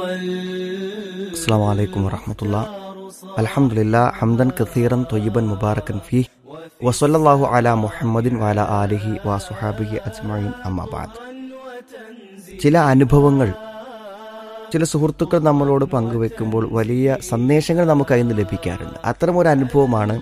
السلام عليكم ورحمة الله الحمد لله حمدا كثيرا طيبا مباركا فيه وصلى الله على محمد وعلى آله وصحابه أجمعين أما بعد ചില അനുഭവങ്ങൾ ചില സുഹൃത്തുക്കൾ നമ്മളോട് പങ്കുവെക്കുമ്പോൾ വലിയ സന്ദേശങ്ങൾ നമുക്ക് അതിൽ നിന്ന് ലഭിക്കാറുണ്ട് അത്തരം ഒരു അനുഭവമാണ്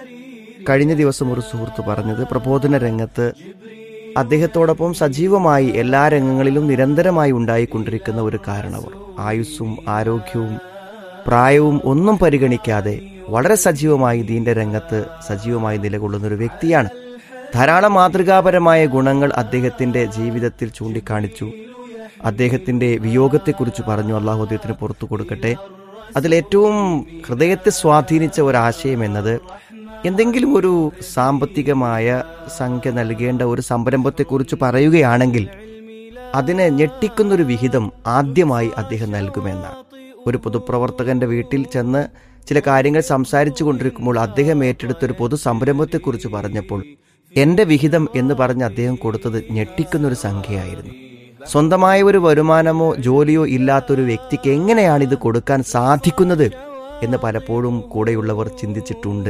കഴിഞ്ഞ ദിവസം ഒരു സുഹൃത്ത് പറഞ്ഞത് പ്രബോധന രംഗത്ത് അദ്ദേഹത്തോടൊപ്പം സജീവമായി എല്ലാ രംഗങ്ങളിലും നിരന്തരമായി ഉണ്ടായിക്കൊണ്ടിരിക്കുന്ന ഒരു കാരണവർ ആയുസ്സും ആരോഗ്യവും പ്രായവും ഒന്നും പരിഗണിക്കാതെ വളരെ സജീവമായി ദീന്റെ രംഗത്ത് സജീവമായി നിലകൊള്ളുന്ന ഒരു വ്യക്തിയാണ് ധാരാളം മാതൃകാപരമായ ഗുണങ്ങൾ അദ്ദേഹത്തിന്റെ ജീവിതത്തിൽ ചൂണ്ടിക്കാണിച്ചു അദ്ദേഹത്തിന്റെ വിയോഗത്തെക്കുറിച്ച് പറഞ്ഞു അള്ളാഹു അദ്ദേഹത്തിന് പുറത്തു കൊടുക്കട്ടെ അതിലേറ്റവും ഹൃദയത്തെ സ്വാധീനിച്ച ഒരാശയം എന്നത് എന്തെങ്കിലും ഒരു സാമ്പത്തികമായ സംഖ്യ നൽകേണ്ട ഒരു സംരംഭത്തെക്കുറിച്ച് പറയുകയാണെങ്കിൽ അതിനെ ഞെട്ടിക്കുന്നൊരു വിഹിതം ആദ്യമായി അദ്ദേഹം നൽകുമെന്നാണ് ഒരു പൊതുപ്രവർത്തകന്റെ വീട്ടിൽ ചെന്ന് ചില കാര്യങ്ങൾ സംസാരിച്ചു കൊണ്ടിരിക്കുമ്പോൾ അദ്ദേഹം ഏറ്റെടുത്ത ഒരു പൊതു സംരംഭത്തെക്കുറിച്ച് പറഞ്ഞപ്പോൾ എന്റെ വിഹിതം എന്ന് പറഞ്ഞ് അദ്ദേഹം കൊടുത്തത് ഞെട്ടിക്കുന്നൊരു സംഖ്യയായിരുന്നു സ്വന്തമായ ഒരു വരുമാനമോ ജോലിയോ ഇല്ലാത്തൊരു വ്യക്തിക്ക് എങ്ങനെയാണ് ഇത് കൊടുക്കാൻ സാധിക്കുന്നത് എന്ന് പലപ്പോഴും കൂടെയുള്ളവർ ചിന്തിച്ചിട്ടുണ്ട്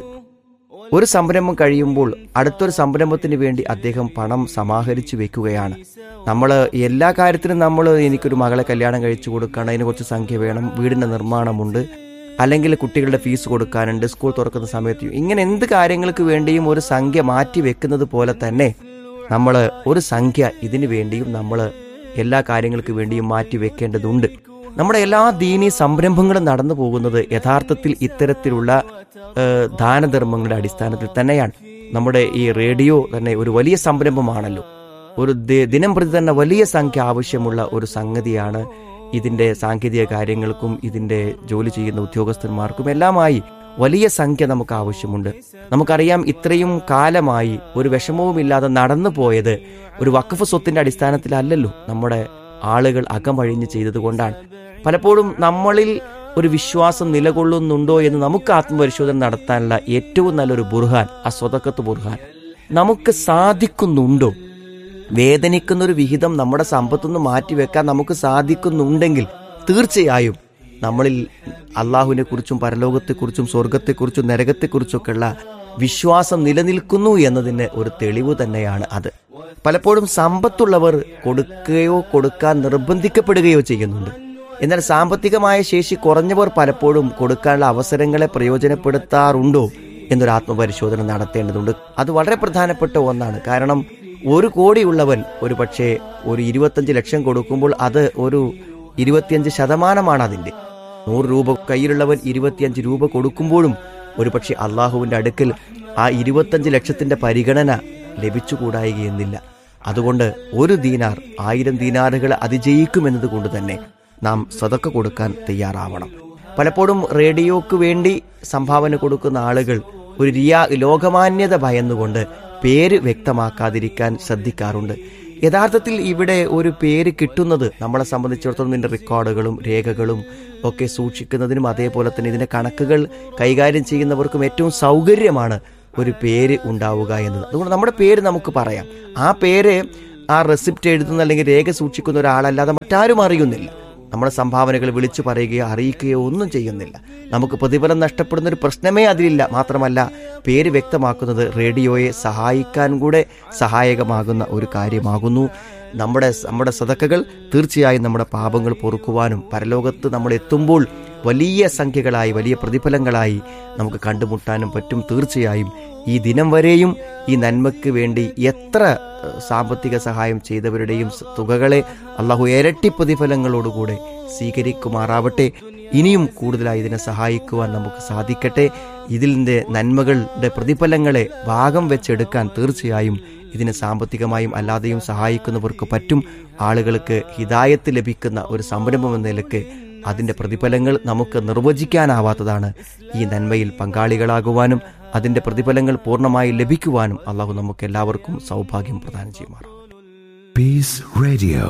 ഒരു സംരംഭം കഴിയുമ്പോൾ അടുത്തൊരു സംരംഭത്തിന് വേണ്ടി അദ്ദേഹം പണം സമാഹരിച്ചു വെക്കുകയാണ് നമ്മൾ എല്ലാ കാര്യത്തിനും നമ്മൾ എനിക്കൊരു മകളെ കല്യാണം കഴിച്ചു കൊടുക്കണം അതിന് കുറച്ച് സംഖ്യ വേണം വീടിന്റെ നിർമ്മാണമുണ്ട് അല്ലെങ്കിൽ കുട്ടികളുടെ ഫീസ് കൊടുക്കാനുണ്ട് സ്കൂൾ തുറക്കുന്ന സമയത്ത് ഇങ്ങനെ എന്ത് കാര്യങ്ങൾക്ക് വേണ്ടിയും ഒരു സംഖ്യ മാറ്റി വെക്കുന്നത് പോലെ തന്നെ നമ്മൾ ഒരു സംഖ്യ ഇതിനു വേണ്ടിയും നമ്മൾ എല്ലാ കാര്യങ്ങൾക്ക് വേണ്ടിയും മാറ്റി വെക്കേണ്ടതുണ്ട് നമ്മുടെ എല്ലാ ദീനീ സംരംഭങ്ങളും നടന്നു പോകുന്നത് യഥാർത്ഥത്തിൽ ഇത്തരത്തിലുള്ള ഏഹ്, ദാനധർമ്മങ്ങളുടെ അടിസ്ഥാനത്തിൽ തന്നെയാണ് നമ്മുടെ ഈ റേഡിയോ തന്നെ ഒരു വലിയ സംരംഭമാണല്ലോ ഒരു ദി- ദിനം പ്രതി തന്നെ വലിയ സംഖ്യ ആവശ്യമുള്ള ഒരു സംഗതിയാണ് ഇതിന്റെ സാങ്കേതിക കാര്യങ്ങൾക്കും ഇതിന്റെ ജോലി ചെയ്യുന്ന ഉദ്യോഗസ്ഥന്മാർക്കും എല്ലാമായി വലിയ സംഖ്യ നമുക്ക് ആവശ്യമുണ്ട് നമുക്കറിയാം ഇത്രയും കാലമായി ഒരു വിഷമവുമില്ലാതെ നടന്നു പോയത് ഒരു വഖഫ് സ്വത്തിന്റെ അടിസ്ഥാനത്തിലല്ലല്ലോ നമ്മുടെ ആളുകൾ അകമഴിഞ്ഞ് ചെയ്തതുകൊണ്ടാണ് പലപ്പോഴും നമ്മളിൽ ഒരു വിശ്വാസം നിലകൊള്ളുന്നുണ്ടോ എന്ന് നമുക്ക് ആത്മപരിശോധന നടത്താനുള്ള ഏറ്റവും നല്ലൊരു ബുർഹാൻ ആ സ്വതക്കത്ത് ബുർഹാൻ നമുക്ക് സാധിക്കുന്നുണ്ടോ വേദനിക്കുന്ന ഒരു വിഹിതം നമ്മുടെ സമ്പത്തുനിന്ന് മാറ്റിവെക്കാൻ നമുക്ക് സാധിക്കുന്നുണ്ടെങ്കിൽ തീർച്ചയായും നമ്മളിൽ അള്ളാഹുവിനെ കുറിച്ചും പരലോകത്തെക്കുറിച്ചും സ്വർഗത്തെക്കുറിച്ചും നരകത്തെക്കുറിച്ചൊക്കെയുള്ള വിശ്വാസം നിലനിൽക്കുന്നു എന്നതിന് ഒരു തെളിവ് തന്നെയാണ് അത് പലപ്പോഴും സമ്പത്തുള്ളവർ കൊടുക്കുകയോ കൊടുക്കാൻ നിർബന്ധിക്കപ്പെടുകയോ ചെയ്യുന്നുണ്ട് എന്നാൽ സാമ്പത്തികമായ ശേഷി കുറഞ്ഞവർ പലപ്പോഴും കൊടുക്കാനുള്ള അവസരങ്ങളെ പ്രയോജനപ്പെടുത്താറുണ്ടോ എന്നൊരു ആത്മപരിശോധന നടത്തേണ്ടതുണ്ട് അത് വളരെ പ്രധാനപ്പെട്ട ഒന്നാണ് കാരണം ഒരു കോടിയുള്ളവൻ ഒരു പക്ഷേ ഒരു ഇരുപത്തഞ്ച് ലക്ഷം കൊടുക്കുമ്പോൾ അത് ഒരു ഇരുപത്തിയഞ്ച് ശതമാനമാണ് അതിന്റെ നൂറ് രൂപ കയ്യിലുള്ളവൻ ഇരുപത്തിയഞ്ച് രൂപ കൊടുക്കുമ്പോഴും ഒരു പക്ഷേ അള്ളാഹുവിന്റെ അടുക്കൽ ആ ഇരുപത്തഞ്ച് ലക്ഷത്തിന്റെ പരിഗണന ലഭിച്ചുകൂടായികയെന്നില്ല അതുകൊണ്ട് ഒരു ദീനാർ ആയിരം ദീനാറുകൾ അതിജയിക്കുമെന്നത് കൊണ്ട് തന്നെ നാം സ്വതക്ക കൊടുക്കാൻ തയ്യാറാവണം പലപ്പോഴും റേഡിയോക്ക് വേണ്ടി സംഭാവന കൊടുക്കുന്ന ആളുകൾ ഒരു റിയാ ലോകമാന്യത ഭയന്നുകൊണ്ട് പേര് വ്യക്തമാക്കാതിരിക്കാൻ ശ്രദ്ധിക്കാറുണ്ട് യഥാർത്ഥത്തിൽ ഇവിടെ ഒരു പേര് കിട്ടുന്നത് നമ്മളെ സംബന്ധിച്ചിടത്തോളം ഇതിന്റെ റെക്കോർഡുകളും രേഖകളും ഒക്കെ സൂക്ഷിക്കുന്നതിനും അതേപോലെ തന്നെ ഇതിന്റെ കണക്കുകൾ കൈകാര്യം ചെയ്യുന്നവർക്കും ഏറ്റവും സൗകര്യമാണ് ഒരു പേര് ഉണ്ടാവുക എന്നത് അതുകൊണ്ട് നമ്മുടെ പേര് നമുക്ക് പറയാം ആ പേര് ആ റെസിപ്റ്റ് എഴുതുന്ന അല്ലെങ്കിൽ രേഖ സൂക്ഷിക്കുന്ന ഒരാളല്ലാതെ മറ്റാരും അറിയുന്നില്ല നമ്മുടെ സംഭാവനകൾ വിളിച്ചു പറയുകയോ അറിയിക്കുകയോ ഒന്നും ചെയ്യുന്നില്ല നമുക്ക് പ്രതിഫലം നഷ്ടപ്പെടുന്ന ഒരു പ്രശ്നമേ അതിലില്ല മാത്രമല്ല പേര് വ്യക്തമാക്കുന്നത് റേഡിയോയെ സഹായിക്കാൻ കൂടെ സഹായകമാകുന്ന ഒരു കാര്യമാകുന്നു നമ്മുടെ നമ്മുടെ സതക്കകൾ തീർച്ചയായും നമ്മുടെ പാപങ്ങൾ പൊറുക്കുവാനും പരലോകത്ത് നമ്മൾ എത്തുമ്പോൾ വലിയ സംഖ്യകളായി വലിയ പ്രതിഫലങ്ങളായി നമുക്ക് കണ്ടുമുട്ടാനും പറ്റും തീർച്ചയായും ഈ ദിനം വരെയും ഈ നന്മയ്ക്ക് വേണ്ടി എത്ര ഏഹ്, സാമ്പത്തിക സഹായം ചെയ്തവരുടെയും സ- തുകകളെ അള്ളാഹു ഇരട്ടി പ്രതിഫലങ്ങളോടുകൂടെ സ്വീകരിക്കുമാറാവട്ടെ ഇനിയും കൂടുതലായി ഇതിനെ സഹായിക്കുവാൻ നമുക്ക് സാധിക്കട്ടെ ഇതിൻ്റെ നന്മകളുടെ പ്രതിഫലങ്ങളെ ഭാഗം വെച്ചെടുക്കാൻ തീർച്ചയായും ഇതിനെ സാമ്പത്തികമായും അല്ലാതെയും സഹായിക്കുന്നവർക്ക് പറ്റും ആളുകൾക്ക് ഹിതായത്ത് ലഭിക്കുന്ന ഒരു സംരംഭം എന്ന നിലക്ക് അതിന്റെ പ്രതിഫലങ്ങൾ നമുക്ക് നിർവചിക്കാനാവാത്തതാണ് ഈ നന്മയിൽ പങ്കാളികളാകുവാനും അതിന്റെ പ്രതിഫലങ്ങൾ പൂർണ്ണമായി ലഭിക്കുവാനും അള്ളാഹു നമുക്ക് എല്ലാവർക്കും സൗഭാഗ്യം പ്രദാനം ചെയ്യുമാറാം Peace Radio.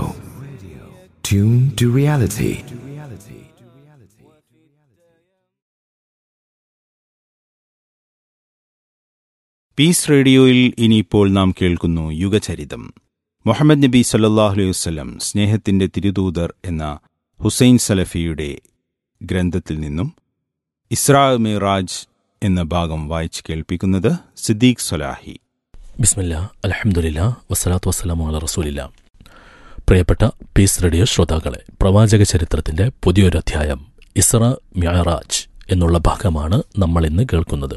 Tune to reality. Peace റേഡിയോയിൽ ഇനിയിപ്പോൾ നാം കേൾക്കുന്നു യുഗചരിതം മുഹമ്മദ് നബി സല്ലാഹു അലൈഹി വസ്ലം സ്നേഹത്തിന്റെ തിരുദൂതർ എന്ന ഹുസൈൻ സലഫിയുടെ ഗ്രന്ഥത്തിൽ നിന്നും ഇസ്രാ മിറാജ് എന്ന ഭാഗം വായിച്ച് കേൾപ്പിക്കുന്നത് സിദ്ദീഖ് സൊലാഹി ബിസ്മില്ല അലഹമുല്ല വസ്സലാത്തു വസ്സലാമു അല റസൂലില്ല പ്രിയപ്പെട്ട പീസ് റേഡിയോ ശ്രോതാക്കളെ പ്രവാചക ചരിത്രത്തിന്റെ പുതിയൊരു അധ്യായം ഇസ്ര മ്യാറാജ് എന്നുള്ള ഭാഗമാണ് നമ്മൾ ഇന്ന് കേൾക്കുന്നത്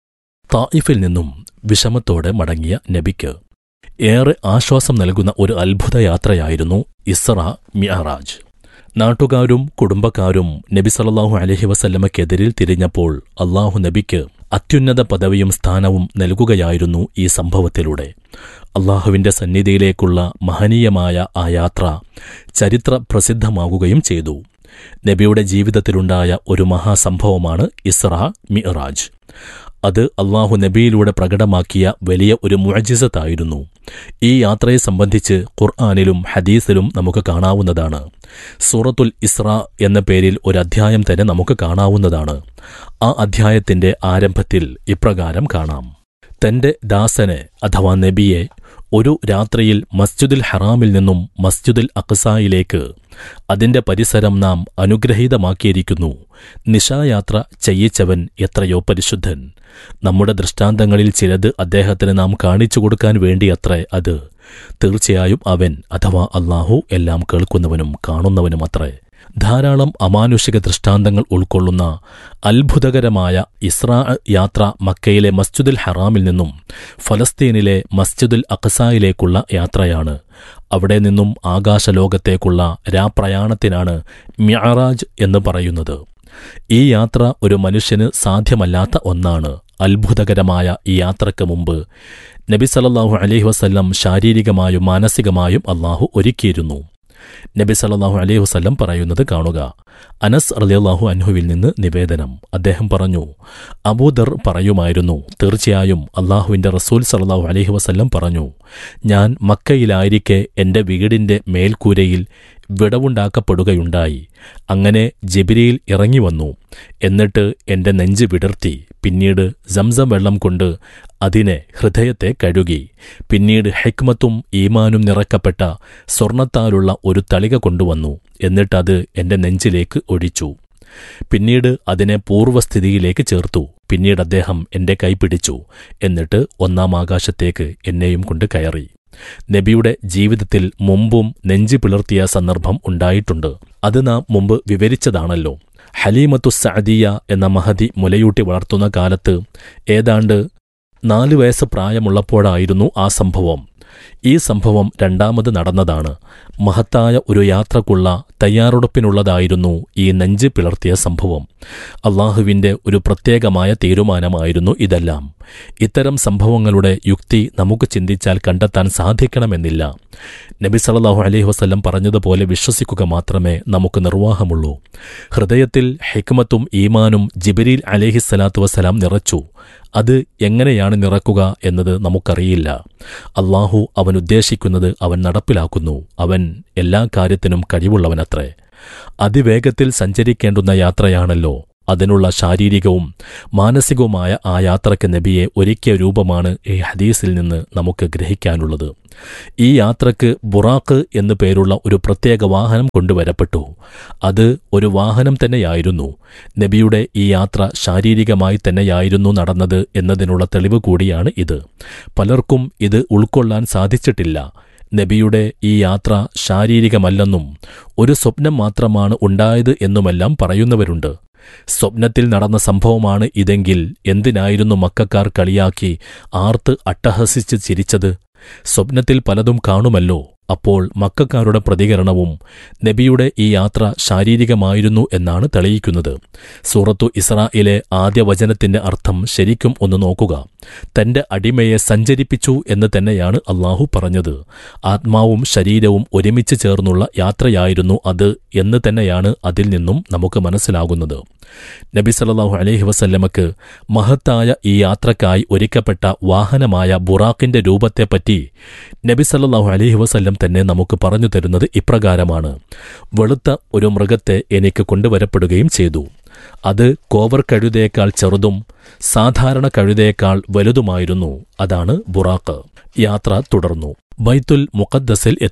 തായിഫിൽ നിന്നും വിഷമത്തോടെ മടങ്ങിയ നബിക്ക് ഏറെ ആശ്വാസം നൽകുന്ന ഒരു അത്ഭുത യാത്രയായിരുന്നു ഇസ്ര മ്യാറാജ് നാട്ടുകാരും കുടുംബക്കാരും നബി സല്ലല്ലാഹു അലഹി വസല്ലമയ്ക്കെതിരിൽ തിരിഞ്ഞപ്പോൾ അള്ളാഹു നബിക്ക് അത്യുന്നത പദവിയും സ്ഥാനവും നൽകുകയായിരുന്നു ഈ സംഭവത്തിലൂടെ അള്ളാഹുവിന്റെ സന്നിധിയിലേക്കുള്ള മഹനീയമായ ആ യാത്ര ചരിത്ര പ്രസിദ്ധമാകുകയും ചെയ്തു നബിയുടെ ജീവിതത്തിലുണ്ടായ ഒരു മഹാസംഭവമാണ് ഇസ്ര മിഅറാജ് അത് അള്ളാഹു നബിയിലൂടെ പ്രകടമാക്കിയ വലിയ ഒരു മുഴജിസത്തായിരുന്നു ഈ യാത്രയെ സംബന്ധിച്ച് ഖുർആാനിലും ഹദീസിലും നമുക്ക് കാണാവുന്നതാണ് സൂറത്തുൽ ഇസ്ര എന്ന പേരിൽ ഒരു അധ്യായം തന്നെ നമുക്ക് കാണാവുന്നതാണ് ആ അധ്യായത്തിന്റെ ആരംഭത്തിൽ ഇപ്രകാരം കാണാം തന്റെ ദാസനെ അഥവാ നബിയെ ഒരു രാത്രിയിൽ മസ്ജിദുൽ ഹറാമിൽ നിന്നും മസ്ജിദുൽ അക്സായിലേക്ക് അതിന്റെ പരിസരം നാം അനുഗ്രഹീതമാക്കിയിരിക്കുന്നു നിശായാത്ര ചെയ്യിച്ചവൻ എത്രയോ പരിശുദ്ധൻ നമ്മുടെ ദൃഷ്ടാന്തങ്ങളിൽ ചിലത് അദ്ദേഹത്തിന് നാം കാണിച്ചു കൊടുക്കാൻ വേണ്ടിയത്രേ അത് തീർച്ചയായും അവൻ അഥവാ അള്ളാഹു എല്ലാം കേൾക്കുന്നവനും കാണുന്നവനുമത്രേ ധാരാളം അമാനുഷിക ദൃഷ്ടാന്തങ്ങൾ ഉൾക്കൊള്ളുന്ന അത്ഭുതകരമായ ഇസ്രാ യാത്ര മക്കയിലെ മസ്ജിദുൽ ഹറാമിൽ നിന്നും ഫലസ്തീനിലെ മസ്ജിദുൽ അഖസായിലേക്കുള്ള യാത്രയാണ് അവിടെ നിന്നും ആകാശലോകത്തേക്കുള്ള രാപ്രയാണത്തിനാണ് മ്യാറാജ് എന്ന് പറയുന്നത് ഈ യാത്ര ഒരു മനുഷ്യന് സാധ്യമല്ലാത്ത ഒന്നാണ് അത്ഭുതകരമായ ഈ യാത്രയ്ക്ക് മുമ്പ് നബി സല്ലല്ലാഹു അലൈഹി വസല്ലം ശാരീരികമായും മാനസികമായും അള്ളാഹു ഒരുക്കിയിരുന്നു നബി സല്ലല്ലാഹു അലൈഹി വസല്ലം പറയുന്നത് കാണുക അനസ് റളിയല്ലാഹു അൻഹുവിൽ നിന്ന് നിവേദനം അദ്ദേഹം പറഞ്ഞു അബൂദർ പറയുമായിരുന്നു തീർച്ചയായും അള്ളാഹുവിന്റെ റസൂൽ സല്ലല്ലാഹു അലൈഹി വസല്ലം പറഞ്ഞു ഞാൻ മക്കയിലായിരിക്കെ എന്റെ വീടിന്റെ മേൽക്കൂരയിൽ വിടവുണ്ടാക്കപ്പെടുകയുണ്ടായി അങ്ങനെ ജബിരിയിൽ ഇറങ്ങി വന്നു എന്നിട്ട് എന്റെ നെഞ്ച് വിടർത്തി പിന്നീട് സംസം വെള്ളം കൊണ്ട് അതിനെ ഹൃദയത്തെ കഴുകി പിന്നീട് ഹെക്മത്തും ഈമാനും നിറക്കപ്പെട്ട സ്വർണത്താലുള്ള ഒരു തളിക കൊണ്ടുവന്നു എന്നിട്ടത് എന്റെ നെഞ്ചിലേക്ക് ഒഴിച്ചു പിന്നീട് അതിനെ പൂർവ്വസ്ഥിതിയിലേക്ക് ചേർത്തു പിന്നീട് അദ്ദേഹം എന്റെ കൈ പിടിച്ചു എന്നിട്ട് ഒന്നാം ആകാശത്തേക്ക് എന്നെയും കൊണ്ട് കയറി നബിയുടെ ജീവിതത്തിൽ മുമ്പും നെഞ്ചു പിളർത്തിയ സന്ദർഭം ഉണ്ടായിട്ടുണ്ട് അത് നാം മുമ്പ് വിവരിച്ചതാണല്ലോ ഹലീമത്തു സഅദിയ എന്ന മഹതി മുലയൂട്ടി വളർത്തുന്ന കാലത്ത് ഏതാണ്ട് നാലു വയസ്സ് പ്രായമുള്ളപ്പോഴായിരുന്നു ആ സംഭവം ഈ സംഭവം രണ്ടാമത് നടന്നതാണ് മഹത്തായ ഒരു യാത്രക്കുള്ള തയ്യാറെടുപ്പിനുള്ളതായിരുന്നു ഈ നെഞ്ച് പിളർത്തിയ സംഭവം അള്ളാഹുവിന്റെ ഒരു പ്രത്യേകമായ തീരുമാനമായിരുന്നു ഇതെല്ലാം ഇത്തരം സംഭവങ്ങളുടെ യുക്തി നമുക്ക് ചിന്തിച്ചാൽ കണ്ടെത്താൻ സാധിക്കണമെന്നില്ല നബി സല്ലല്ലാഹു അലൈഹി വസല്ലം പറഞ്ഞതുപോലെ വിശ്വസിക്കുക മാത്രമേ നമുക്ക് നിർവാഹമുള്ളൂ ഹൃദയത്തിൽ ഹിക്മത്തും ഈമാനും ജിബിരിൽ അലേഹിസ്സലാത്തു വസ്സലാം നിറച്ചു അത് എങ്ങനെയാണ് നിറക്കുക എന്നത് നമുക്കറിയില്ല അള്ളാഹു അവൻ ഉദ്ദേശിക്കുന്നത് അവൻ നടപ്പിലാക്കുന്നു അവൻ എല്ലാ കാര്യത്തിനും കഴിവുള്ളവനത്രേ അതിവേഗത്തിൽ സഞ്ചരിക്കേണ്ടുന്ന യാത്രയാണല്ലോ അതിനുള്ള ശാരീരികവും മാനസികവുമായ ആ യാത്രയ്ക്ക് നബിയെ ഒരുക്കിയ രൂപമാണ് ഈ ഹദീസിൽ നിന്ന് നമുക്ക് ഗ്രഹിക്കാനുള്ളത് ഈ യാത്രയ്ക്ക് ബുറാഖ് എന്നു പേരുള്ള ഒരു പ്രത്യേക വാഹനം കൊണ്ടുവരപ്പെട്ടു അത് ഒരു വാഹനം തന്നെയായിരുന്നു നബിയുടെ ഈ യാത്ര ശാരീരികമായി തന്നെയായിരുന്നു നടന്നത് എന്നതിനുള്ള തെളിവ് കൂടിയാണ് ഇത് പലർക്കും ഇത് ഉൾക്കൊള്ളാൻ സാധിച്ചിട്ടില്ല നബിയുടെ ഈ യാത്ര ശാരീരികമല്ലെന്നും ഒരു സ്വപ്നം മാത്രമാണ് ഉണ്ടായത് എന്നുമെല്ലാം പറയുന്നവരുണ്ട് സ്വപ്നത്തിൽ നടന്ന സംഭവമാണ് ഇതെങ്കിൽ എന്തിനായിരുന്നു മക്കാർ കളിയാക്കി ആർത്ത് അട്ടഹസിച്ച് ചിരിച്ചത് സ്വപ്നത്തിൽ പലതും കാണുമല്ലോ അപ്പോൾ മക്കാരുടെ പ്രതികരണവും നബിയുടെ ഈ യാത്ര ശാരീരികമായിരുന്നു എന്നാണ് തെളിയിക്കുന്നത് സൂറത്തു ഇസ്രായിലെ ആദ്യ വചനത്തിന്റെ അർത്ഥം ശരിക്കും ഒന്ന് നോക്കുക തന്റെ അടിമയെ സഞ്ചരിപ്പിച്ചു എന്ന് തന്നെയാണ് അള്ളാഹു പറഞ്ഞത് ആത്മാവും ശരീരവും ഒരുമിച്ച് ചേർന്നുള്ള യാത്രയായിരുന്നു അത് എന്ന് തന്നെയാണ് അതിൽ നിന്നും നമുക്ക് മനസ്സിലാകുന്നത് നബി സല്ലല്ലാഹു അലൈഹി വസല്ലമക്ക് മഹത്തായ ഈ യാത്രക്കായി ഒരുക്കപ്പെട്ട വാഹനമായ ബുറാഖിന്റെ രൂപത്തെപ്പറ്റി നബി സല്ലല്ലാഹു അലൈഹി വസല്ലം തന്നെ നമുക്ക് പറഞ്ഞു തരുന്നത് ഇപ്രകാരമാണ് വെളുത്ത ഒരു മൃഗത്തെ എനിക്ക് കൊണ്ടുവരപ്പെടുകയും ചെയ്തു അത് കോവർ കഴുതയേക്കാൾ ചെറുതും സാധാരണ കഴുതയേക്കാൾ വലുതുമായിരുന്നു അതാണ് ബുറാഖ് യാത്ര തുടർന്നു ബൈത്തുൽ മുഖദ്ദസിൽ എത്തി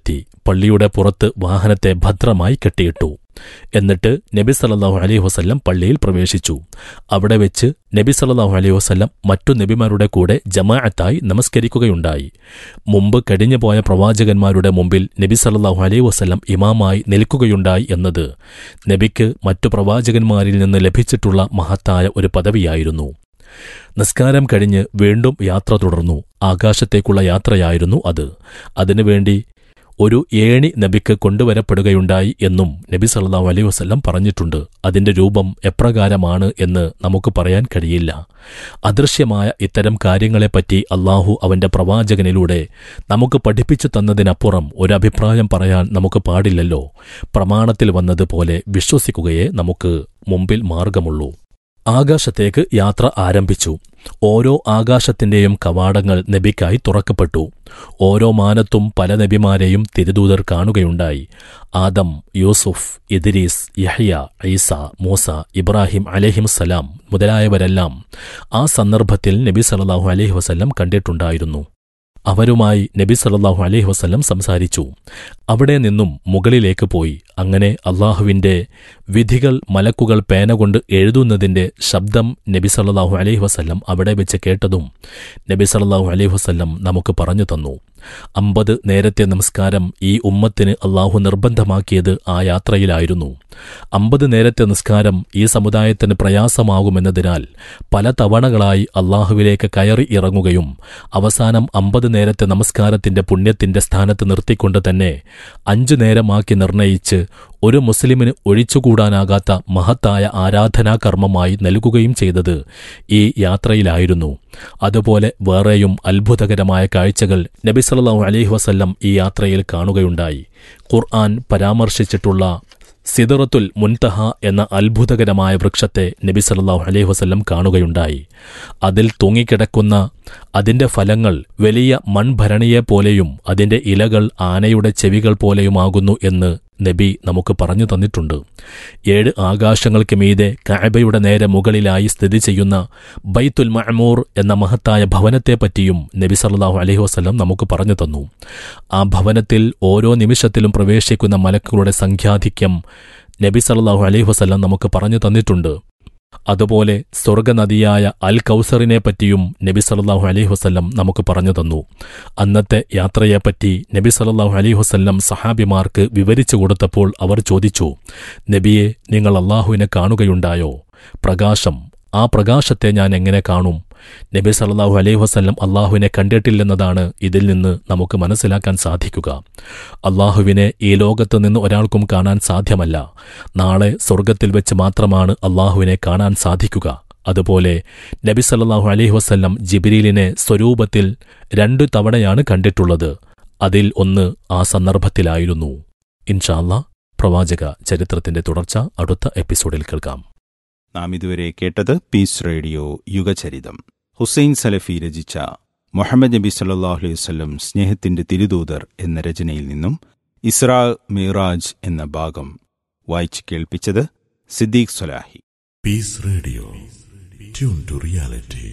പള്ളിയുടെ പുറത്ത് വാഹനത്തെ ഭദ്രമായി കെട്ടിയിട്ടു എന്നിട്ട് നബി സല്ലല്ലാഹു അലൈഹി വസല്ലം പള്ളിയിൽ പ്രവേശിച്ചു അവിടെ വെച്ച് നബി സല്ലല്ലാഹു അലൈഹി വസല്ലം മറ്റു നബിമാരുടെ കൂടെ ജമാഅത്തായി നമസ്കരിക്കുകയുണ്ടായി മുമ്പ് കഴിഞ്ഞുപോയ പ്രവാചകന്മാരുടെ മുമ്പിൽ നബി സല്ലല്ലാഹു അലൈഹി വസല്ലം ഇമാമായി നിൽക്കുകയുണ്ടായി എന്നത് നബിക്ക് മറ്റു പ്രവാചകന്മാരിൽ നിന്ന് ലഭിച്ചിട്ടുള്ള മഹത്തായ ഒരു പദവിയായിരുന്നു നിസ്കാരം കഴിഞ്ഞ് വീണ്ടും യാത്ര തുടർന്നു ആകാശത്തേക്കുള്ള യാത്രയായിരുന്നു അത് അതിനുവേണ്ടി ഒരു ഏണി നബിക്ക് കൊണ്ടുവരപ്പെടുകയുണ്ടായി എന്നും നബി സല്ലല്ലാഹു അലൈഹി വസല്ലം പറഞ്ഞിട്ടുണ്ട് അതിന്റെ രൂപം എപ്രകാരമാണ് എന്ന് നമുക്ക് പറയാൻ കഴിയില്ല അദൃശ്യമായ ഇത്തരം കാര്യങ്ങളെപ്പറ്റി അള്ളാഹു അവന്റെ പ്രവാചകനിലൂടെ നമുക്ക് പഠിപ്പിച്ചു തന്നതിനപ്പുറം ഒരഭിപ്രായം പറയാൻ നമുക്ക് പാടില്ലല്ലോ പ്രമാണത്തിൽ വന്നതുപോലെ വിശ്വസിക്കുകയേ നമുക്ക് മുമ്പിൽ മാർഗമുള്ളൂ ആകാശത്തേക്ക് യാത്ര ആരംഭിച്ചു ഓരോ ആകാശത്തിന്റെയും കവാടങ്ങൾ നബിക്കായി തുറക്കപ്പെട്ടു ഓരോ മാനത്തും പല നബിമാരെയും തിരുദൂതർ കാണുകയുണ്ടായി ആദം യൂസുഫ് ഇദ്രീസ് യഹ്യ ഈസ മൂസ ഇബ്രാഹിം അലഹിംസലാം മുതലായവരെല്ലാം ആ സന്ദർഭത്തിൽ നബി സല്ലല്ലാഹു അലൈഹി വസല്ലം കണ്ടിട്ടുണ്ടായിരുന്നു അവരുമായി നബി സല്ലല്ലാഹു അലൈഹി വസല്ലം സംസാരിച്ചു അവിടെ നിന്നും മുകളിലേക്ക് പോയി അങ്ങനെ അള്ളാഹുവിന്റെ വിധികൾ മലക്കുകൾ പേന കൊണ്ട് എഴുതുന്നതിന്റെ ശബ്ദം നബി സല്ലല്ലാഹു അലൈഹി വസല്ലം അവിടെ വെച്ച് കേട്ടതും നബി സല്ലല്ലാഹു അലൈഹി വസല്ലം നമുക്ക് പറഞ്ഞു തന്നു അമ്പത് നേരത്തെ നമസ്കാരം ഈ ഉമ്മത്തിന് അള്ളാഹു നിർബന്ധമാക്കിയത് ആ യാത്രയിലായിരുന്നു അമ്പത് നേരത്തെ നിസ്കാരം ഈ സമുദായത്തിന് പ്രയാസമാകുമെന്നതിനാൽ പല തവണകളായി അള്ളാഹുവിലേക്ക് കയറി ഇറങ്ങുകയും അവസാനം അമ്പത് നേരത്തെ നമസ്കാരത്തിന്റെ പുണ്യത്തിന്റെ സ്ഥാനത്ത് നിർത്തിക്കൊണ്ട് തന്നെ അഞ്ചു നേരമാക്കി നിർണയിച്ച് ഒരു മുസ്ലിമിന് ഒഴിച്ചുകൂടാനാകാത്ത മഹത്തായ ആരാധനാകർമ്മമായി നൽകുകയും ചെയ്തത് ഈ യാത്രയിലായിരുന്നു അതുപോലെ വേറെയും അത്ഭുതകരമായ കാഴ്ചകൾ നബി സല്ലല്ലാഹു അലൈഹി വസല്ലം ഈ യാത്രയിൽ കാണുകയുണ്ടായി ഖുർആൻ പരാമർശിച്ചിട്ടുള്ള സിദറത്തുൽ മുൻതഹ എന്ന അത്ഭുതകരമായ വൃക്ഷത്തെ നബി സല്ലല്ലാഹു അലൈഹി വസല്ലം കാണുകയുണ്ടായി അതിൽ തൂങ്ങിക്കിടക്കുന്ന അതിന്റെ ഫലങ്ങൾ വലിയ മൺഭരണിയെപ്പോലെയും അതിന്റെ ഇലകൾ ആനയുടെ ചെവികൾ പോലെയുമാകുന്നു എന്ന് നബി നമുക്ക് പറഞ്ഞു തന്നിട്ടുണ്ട് ഏഴ് ആകാശങ്ങൾക്ക് മീതെ കഅബയുടെ നേരെ മുകളിലായി സ്ഥിതി ചെയ്യുന്ന ബൈത്തുൽ മഅമൂർ എന്ന മഹത്തായ ഭവനത്തെപ്പറ്റിയും നബി സല്ലല്ലാഹു അലൈഹി വസല്ലം നമുക്ക് പറഞ്ഞു തന്നു ആ ഭവനത്തിൽ ഓരോ നിമിഷത്തിലും പ്രവേശിക്കുന്ന മലക്കുകളുടെ സംഖ്യാധിക്യം നബി സല്ലല്ലാഹു അലൈഹി വസല്ലം നമുക്ക് പറഞ്ഞു തന്നിട്ടുണ്ട് അതുപോലെ സ്വർഗനദിയായ അൽ കൗസറിനെ പറ്റിയും നബി സല്ലല്ലാഹു അലൈഹി വസല്ലം നമുക്ക് പറഞ്ഞു തന്നു അന്നത്തെ യാത്രയെപ്പറ്റി നബി സല്ലല്ലാഹു അലൈഹി വസല്ലം സഹാബിമാർക്ക് വിവരിച്ചു കൊടുത്തപ്പോൾ അവർ ചോദിച്ചു നബിയെ നിങ്ങൾ അള്ളാഹുവിനെ കാണുകയുണ്ടായോ പ്രകാശം ആ പ്രകാശത്തെ ഞാൻ എങ്ങനെ കാണും നബി സല്ലല്ലാഹു അലൈഹി വസല്ലം അള്ളാഹുവിനെ കണ്ടിട്ടില്ലെന്നതാണ് ഇതിൽ നിന്ന് നമുക്ക് മനസ്സിലാക്കാൻ സാധിക്കുക അള്ളാഹുവിനെ ഈ ലോകത്ത് നിന്ന് ഒരാൾക്കും കാണാൻ സാധ്യമല്ല നാളെ സ്വർഗത്തിൽ വെച്ച് മാത്രമാണ് അള്ളാഹുവിനെ കാണാൻ സാധിക്കുക അതുപോലെ നബി സല്ലല്ലാഹു അലൈഹി വസല്ലം ജിബിരിലിനെ സ്വരൂപത്തിൽ രണ്ടു തവണയാണ് കണ്ടിട്ടുള്ളത് അതിൽ ഒന്ന് ആ സന്ദർഭത്തിലായിരുന്നു ഇൻഷാല്ല പ്രവാചക ചരിത്രത്തിന്റെ തുടർച്ച അടുത്ത എപ്പിസോഡിൽ കേൾക്കാം നാം ഇതുവരെ കേട്ടത് പീസ് റേഡിയോ യുഗചരിതം ഹുസൈൻ സലഫി രചിച്ച മുഹമ്മദ് നബി സല്ലാഹു അലൈഹി വസ്ലം സ്നേഹത്തിന്റെ തിരുദൂതർ എന്ന രചനയിൽ നിന്നും ഇസ്രാ മിറാജ് എന്ന ഭാഗം വായിച്ച് കേൾപ്പിച്ചത് Siddique Swalahi Peace Radio. Tune to reality.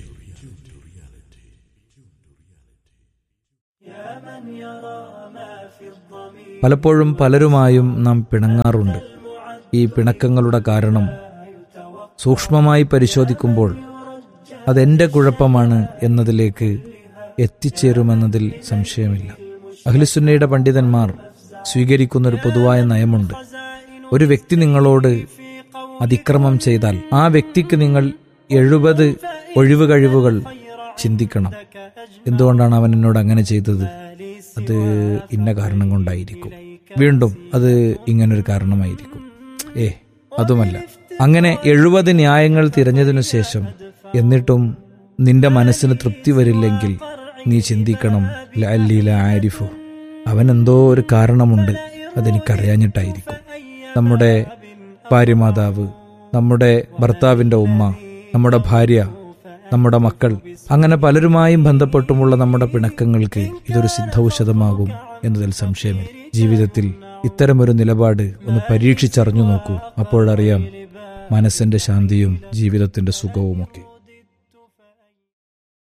പലപ്പോഴും പലരുമായും നാം പിണങ്ങാറുണ്ട് ഈ പിണക്കങ്ങളുടെ കാരണം സൂക്ഷ്മമായി പരിശോധിക്കുമ്പോൾ അതെന്റെ കുഴപ്പമാണ് എന്നതിലേക്ക് എത്തിച്ചേരുമെന്നതിൽ സംശയമില്ല അഖിലുസുന്നയുടെ പണ്ഡിതന്മാർ സ്വീകരിക്കുന്ന ഒരു പൊതുവായ നയമുണ്ട് ഒരു വ്യക്തി നിങ്ങളോട് അതിക്രമം ചെയ്താൽ ആ വ്യക്തിക്ക് നിങ്ങൾ എഴുപത് ഒഴിവ് കഴിവുകൾ ചിന്തിക്കണം എന്തുകൊണ്ടാണ് അവൻ എന്നോട് അങ്ങനെ ചെയ്തത് അത് ഇന്ന കാരണം കൊണ്ടായിരിക്കും വീണ്ടും അത് ഇങ്ങനൊരു കാരണമായിരിക്കും ഏ അതുമല്ല അങ്ങനെ എഴുപത് ന്യായങ്ങൾ തിരഞ്ഞതിനു ശേഷം എന്നിട്ടും നിന്റെ മനസ്സിന് തൃപ്തി വരില്ലെങ്കിൽ നീ ചിന്തിക്കണം ലല്ലീല ആരിഫു അവൻ എന്തോ ഒരു കാരണമുണ്ട് അതെനിക്കറിയാഞ്ഞിട്ടായിരിക്കും നമ്മുടെ ഭാര്യമാതാവ് നമ്മുടെ ഭർത്താവിൻ്റെ ഉമ്മ നമ്മുടെ ഭാര്യ നമ്മുടെ മക്കൾ അങ്ങനെ പലരുമായും ബന്ധപ്പെട്ടുമുള്ള നമ്മുടെ പിണക്കങ്ങൾക്ക് ഇതൊരു സിദ്ധൌഷധമാകും എന്നതിൽ സംശയമില്ല ജീവിതത്തിൽ ഇത്തരമൊരു നിലപാട് ഒന്ന് പരീക്ഷിച്ചറിഞ്ഞു നോക്കൂ അപ്പോഴറിയാം മനസ്സിന്റെ ശാന്തിയും ജീവിതത്തിന്റെ സുഖവുമൊക്കെ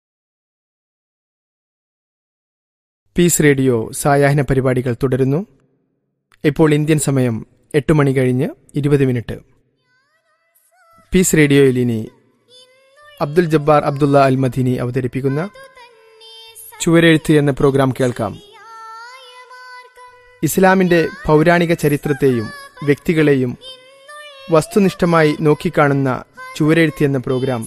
പീസ് റേഡിയോ സായാഹ്ന പരിപാടികൾ തുടരുന്നു ഇപ്പോൾ ഇന്ത്യൻ സമയം എട്ട് മണി കഴിഞ്ഞ് ഇരുപത് മിനിറ്റ് പീസ് റേഡിയോയിൽ ഇനി അബ്ദുൽ ജബ്ബാർ അബ്ദുള്ള അൽ മദീനി അവതരിപ്പിക്കുന്ന ചുവരെഴുത്ത് എന്ന പ്രോഗ്രാം കേൾക്കാം ഇസ്ലാമിന്റെ പൗരാണിക ചരിത്രത്തെയും വ്യക്തികളെയും വസ്തുനിഷ്ഠമായി നോക്കിക്കാണുന്ന ചുവരെഴുത്ത് എന്ന പ്രോഗ്രാം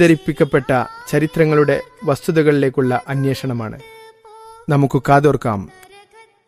തെറ്റിദ്ധരിപ്പിക്കപ്പെട്ട ചരിത്രങ്ങളുടെ വസ്തുതകളിലേക്കുള്ള അന്വേഷണമാണ് നമുക്ക് കാതോർക്കാം